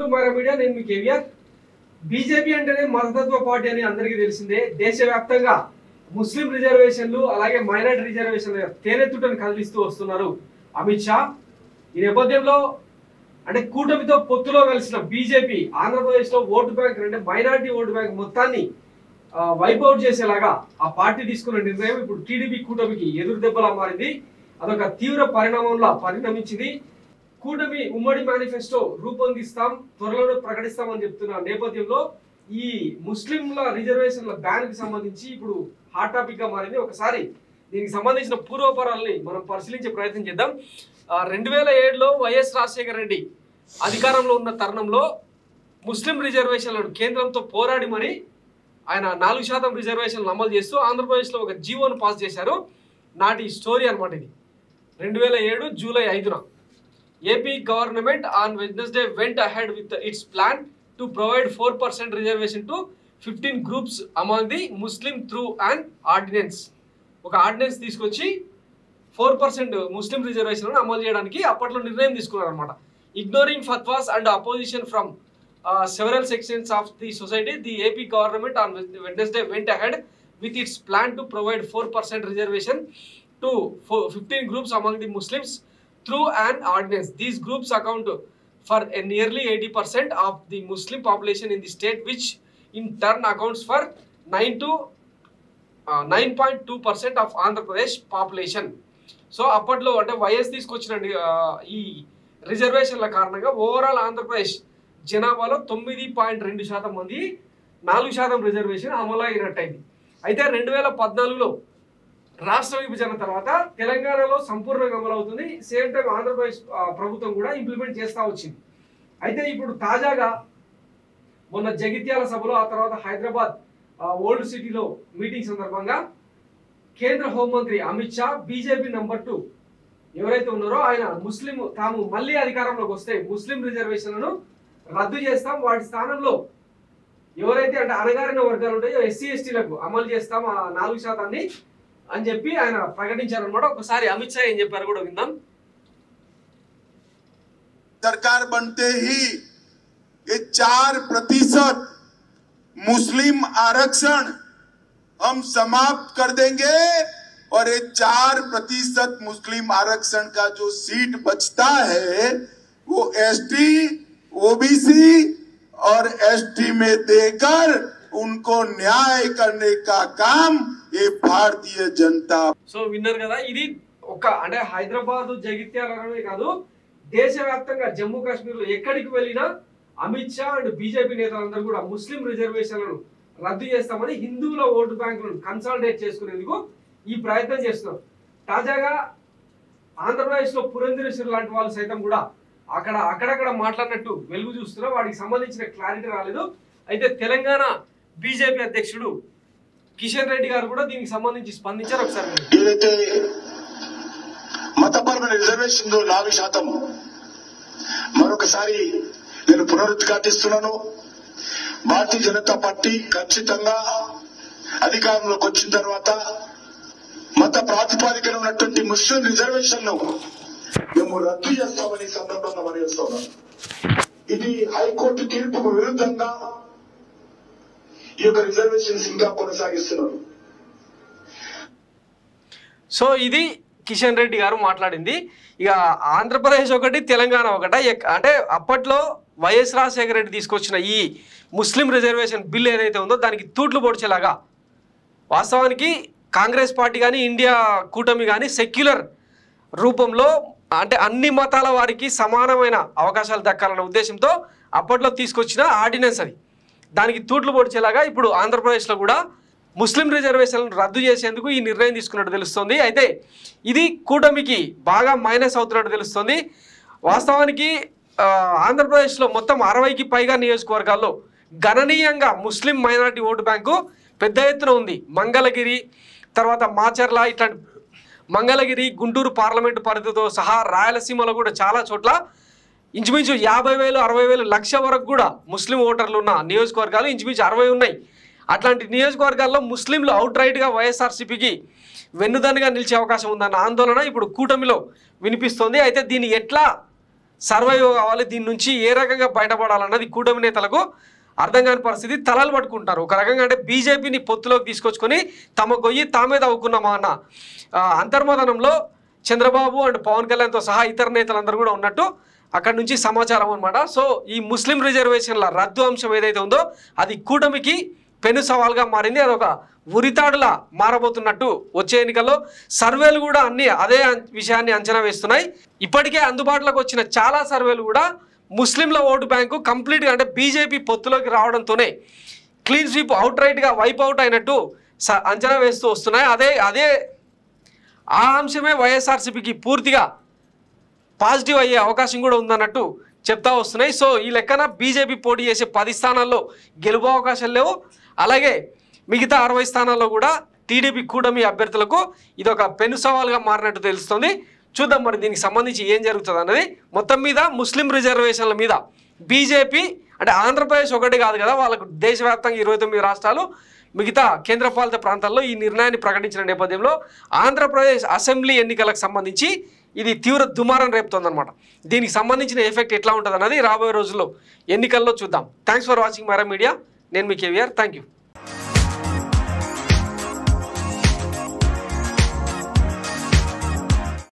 To Myra media నేను మీ KVR BJP అంటేనే మతతత్వ పార్టీ అని అందరికీ తెలిసిందే దేశవ్యాప్తంగా ముస్లిం రిజర్వేషన్లు అలాగే మైనార్టీ రిజర్వేషన్ల తేనెత్తుటను కదిలిస్తూ వస్తున్నారు అమిత్ షా ఈ నేపథ్యంలో అంటే కూటమితో పొత్తులో కలిసిన బీజేపీ ఆంధ్రప్రదేశ్ లో ఓటు బ్యాంక్ అంటే మైనార్టీ ఓటు బ్యాంక్ మొత్తాన్ని వైపౌట్ చేసేలాగా ఆ పార్టీ తీసుకున్న నిర్ణయం ఇప్పుడు టీడీపీ కూటమికి ఎదురు దెబ్బలా మారింది అదొక తీవ్ర పరిణామంలా పరిణమించింది కూటమి ఉమ్మడి మేనిఫెస్టో రూపొందిస్తాం త్వరలోనే ప్రకటిస్తామని చెప్తున్న నేపథ్యంలో ఈ ముస్లింల రిజర్వేషన్ల బ్యాన్ కి సంబంధించి ఇప్పుడు హాట్ టాపిక్ గా మారింది ఒకసారి దీనికి సంబంధించిన పూర్వపరాలని మనం పరిశీలించే ప్రయత్నం చేద్దాం రెండు వేల ఏడులో వైఎస్ రాజశేఖర రెడ్డి అధికారంలో ఉన్న తరుణంలో ముస్లిం రిజర్వేషన్లను కేంద్రంతో పోరాడి మరి ఆయన నాలుగు శాతం రిజర్వేషన్లు అమలు చేస్తూ ఆంధ్రప్రదేశ్లో ఒక జీవోను పాస్ చేశారు నాటి స్టోరీ అనమాట ఇది రెండు వేల ఏడు జూలై ఐదున AP government on Wednesday went ahead with its plan to provide four percent reservation to fifteen groups among the Muslim through and ordinance ఒక ఆర్డినెన్స్ తీసుకొచ్చి ఫోర్ పర్సెంట్ ముస్లిం రిజర్వేషన్ అమలు చేయడానికి అప్పట్లో నిర్ణయం తీసుకున్నారు అనమాట ignoring fatwas and opposition from several sections of the society the AP government on Wednesday went ahead with its plan to provide 4% reservation to fo- 15 groups among the Muslims through an ordinance. These groups account for a nearly 80% of the Muslim population in the state, which in turn accounts for 9 to uh, 9.2% of Andhra Pradesh population. So అప్పట్లో అంటే YS తీసుకొచ్చిన ఆ, ఈ రిజర్వేషన్ల కారణంగా overall Andhra Pradesh జనాభాలో తొమ్మిది point రెండు శాతం మంది నాలుగు శాతం రిజర్వేషన్ అమలు అయినట్టయింది అయితే రెండు వేల పద్నాలుగులో రాష్ట్ర విభజన తర్వాత తెలంగాణలో సంపూర్ణంగా అమలు అవుతుంది సేమ్ టైం ఆంధ్రప్రదేశ్ ఆ, ప్రభుత్వం కూడా ఇంప్లిమెంట్ చేస్తూ వచ్చింది అయితే ఇప్పుడు తాజాగా మొన్న జగిత్యాల సభలో ఆ తర్వాత హైదరాబాద్ ఆ, ఓల్డ్ సిటీలో మీటింగ్ సందర్భంగా కేంద్ర హోంమంత్రి Amit Shah BJP number two ఎవరైతే ఉన్నారో ఆయన ముస్లిం తాము మళ్ళీ అధికారంలోకి వస్తే ముస్లిం రిజర్వేషన్లను రద్దు చేస్తాం వాటి స్థానంలో ఎవరైతే అంటే అణగారిన వర్గాలు ఉంటాయో ఎస్సీ ఎస్టీలకు అమలు చేస్తాం ఆ నాలుగు శాతాన్ని అని చెప్పి ఆయన ప్రకటించారనమాట ఒకసారి అమిత్ షా ఏం చెప్పారు కూడా విందాం सरकार बनते ही ये चार प्रतिशत मुस्लिम आरक्षण हम समाप्त कर देंगे और ये चार प्रतिशत मुस्लिम आरक्षण का जो सीट बचता है वो एसटी ओबीसी और एसटी में देकर उनको न्याय करने का काम ये भारतीय जनता సో విన్నారు కదా ఇది ఒక అంటే హైదరాబాద్ జగిత్యాలనే కాదు దేశవ్యాప్తంగా జమ్మూ కాశ్మీర్ లో ఎక్కడికి వెళ్ళినా అమిత్ షా అండ్ బీజేపీ నేతలందరూ కూడా ముస్లిం రిజర్వేషన్లను రద్దు చేస్తామని హిందువుల ఓటు బ్యాంకులను కన్సాలిడేట్ చేసుకునేందుకు ఈ ప్రయత్నం చేస్తున్నారు తాజాగా ఆంధ్రప్రదేశ్ లో పురంధరేశ్వరు లాంటి వాళ్ళు సైతం కూడా అక్కడ అక్కడక్కడ మాట్లాడినట్టు వెలుగు చూస్తున్నారు వాటికి సంబంధించిన క్లారిటీ రాలేదు అయితే తెలంగాణ బీజేపీ అధ్యక్షుడు కిషన్ రెడ్డి గారు కూడా దీనికి సంబంధించి స్పందించారు ఒకసారి వినండి. ఏదైతే మతపరమైన రిజర్వేషన్ నాలుగు శాతం మరొకసారి నేను పునరుద్ఘాటిస్తున్నాను భారతీయ జనతా పార్టీ ఖచ్చితంగా అధికారంలోకి వచ్చిన తర్వాత మత ప్రాతిపాదికన ఉన్నటువంటి ముస్లిం రిజర్వేషన్ ను మేము రద్దు చేస్తామని ఈ సందర్భంగా మనవిస్తున్నాం ఇది హైకోర్టు తీర్పుకు విరుద్ధంగా ఈ యొక్క రిజర్వేషన్స్ ఇంకా కొనసాగిస్తున్నారు సో ఇది కిషన్ రెడ్డి గారు మాట్లాడింది ఇక ఆంధ్రప్రదేశ్ ఒకటి తెలంగాణ ఒకట ఎక్- అంటే అప్పట్లో వైఎస్ రాజశేఖర రెడ్డి తీసుకొచ్చిన ఈ ముస్లిం రిజర్వేషన్ బిల్ ఏదైతే ఉందో దానికి తూట్లు పొడిచేలాగా వాస్తవానికి కాంగ్రెస్ పార్టీ కానీ ఇండియా కూటమి కానీ సెక్యులర్ రూపంలో అంటే అన్ని మతాల వారికి సమానమైన అవకాశాలు దక్కాలన్న ఉద్దేశంతో అప్పట్లో తీసుకొచ్చిన ఆర్డినెన్స్ అది దానికి తూట్లు పొడిచేలాగా ఇప్పుడు ఆంధ్రప్రదేశ్లో కూడా ముస్లిం రిజర్వేషన్లను రద్దు చేసేందుకు ఈ నిర్ణయం తీసుకున్నట్టు తెలుస్తుంది అయితే ఇది కూటమికి బాగా మైనస్ అవుతున్నట్టు తెలుస్తుంది వాస్తవానికి ఆ, ఆంధ్రప్రదేశ్లో మొత్తం అరవైకి పైగా నియోజకవర్గాల్లో గణనీయంగా ముస్లిం మైనారిటీ ఓటు బ్యాంకు పెద్ద ఎత్తున ఉంది మంగళగిరి తర్వాత మాచర్ల ఇట్లాంటి మంగళగిరి గుంటూరు పార్లమెంటు పరిధితో సహా రాయలసీమలో కూడా చాలా చోట్ల ఇంచుమించు యాభై వేలు అరవై వేలు లక్ష వరకు కూడా ముస్లిం ఓటర్లు ఉన్న నియోజకవర్గాలు ఇంచుమించు అరవై ఉన్నాయి అట్లాంటి నియోజకవర్గాల్లో ముస్లింలు అవుట్ రైట్గా వైఎస్ఆర్సీపీకి వెన్నుదన్నుగా నిలిచే అవకాశం ఉందన్న ఆందోళన ఇప్పుడు కూటమిలో వినిపిస్తోంది అయితే దీన్ని ఎట్లా సర్వైవ్ కావాలి దీని నుంచి ఏ రకంగా బయటపడాలన్నది కూటమి నేతలకు అర్థం కాని పరిస్థితి తలలు పట్టుకుంటారు ఒక రకంగా అంటే బీజేపీని పొత్తులోకి తీసుకొచ్చుకొని తమ గొయ్యి తామే తవ్వుకున్నామా అన్న ఆ, అంతర్మదనంలో చంద్రబాబు అండ్ పవన్ కళ్యాణ్తో సహా ఇతర నేతలందరూ కూడా ఉన్నట్టు అక్కడ నుంచి సమాచారం అనమాట సో ఈ ముస్లిం రిజర్వేషన్ల రద్దు అంశం ఏదైతే ఉందో అది కూటమికి పెను సవాల్గా మారింది అదొక ఉరితాడులా మారబోతున్నట్టు వచ్చే ఎన్నికల్లో సర్వేలు కూడా అన్ని అదే అం- విషయాన్ని అంచనా వేస్తున్నాయి ఇప్పటికే అందుబాటులోకి వచ్చిన చాలా సర్వేలు కూడా ముస్లింల ఓటు బ్యాంకు కంప్లీట్గా అంటే బీజేపీ పొత్తులోకి రావడంతోనే క్లీన్ స్వీప్ అవుట్ రైట్గా వైప్ అవుట్ అయినట్టు స- అంచనా వేస్తూ వస్తున్నాయి అదే అదే ఆ అంశమే వైఎస్ఆర్సీపీకి పూర్తిగా పాజిటివ్ అయ్యే అవకాశం కూడా ఉందన్నట్టు చెప్తా వస్తున్నాయి సో ఈ లెక్కన బీజేపీ పోటీ చేసే పది స్థానాల్లో గెలుపు అవకాశాలు లేవు అలాగే మిగతా అరవై స్థానాల్లో కూడా టీడీపీ కూటమి అభ్యర్థులకు ఇది ఒక పెను సవాల్గా మారినట్టు తెలుస్తుంది చూద్దాం మరి దీనికి సంబంధించి ఏం జరుగుతుంది అన్నది మొత్తం మీద ముస్లిం రిజర్వేషన్ల మీద బీజేపీ అంటే ఆంధ్రప్రదేశ్ ఒకటి కాదు కదా వాళ్ళకు దేశవ్యాప్తంగా ఇరవై తొమ్మిది రాష్ట్రాలు మిగతా కేంద్రపాలిత ప్రాంతాల్లో ఈ నిర్ణయాన్ని ప్రకటించిన నేపథ్యంలో ఆంధ్రప్రదేశ్ అసెంబ్లీ ఎన్నికలకు సంబంధించి ఇది తీవ్ర దుమారం రేపుతోందన్నమాట దీనికి సంబంధించిన ఎఫెక్ట్ ఎట్లా ఉంటుంది అన్నది రాబోయే రోజుల్లో ఎన్నికల్లో చూద్దాం థ్యాంక్స్ ఫర్ వాచింగ్ మరా మీడియా నేను మీ కేవీఆర్ థ్యాంక్ యూ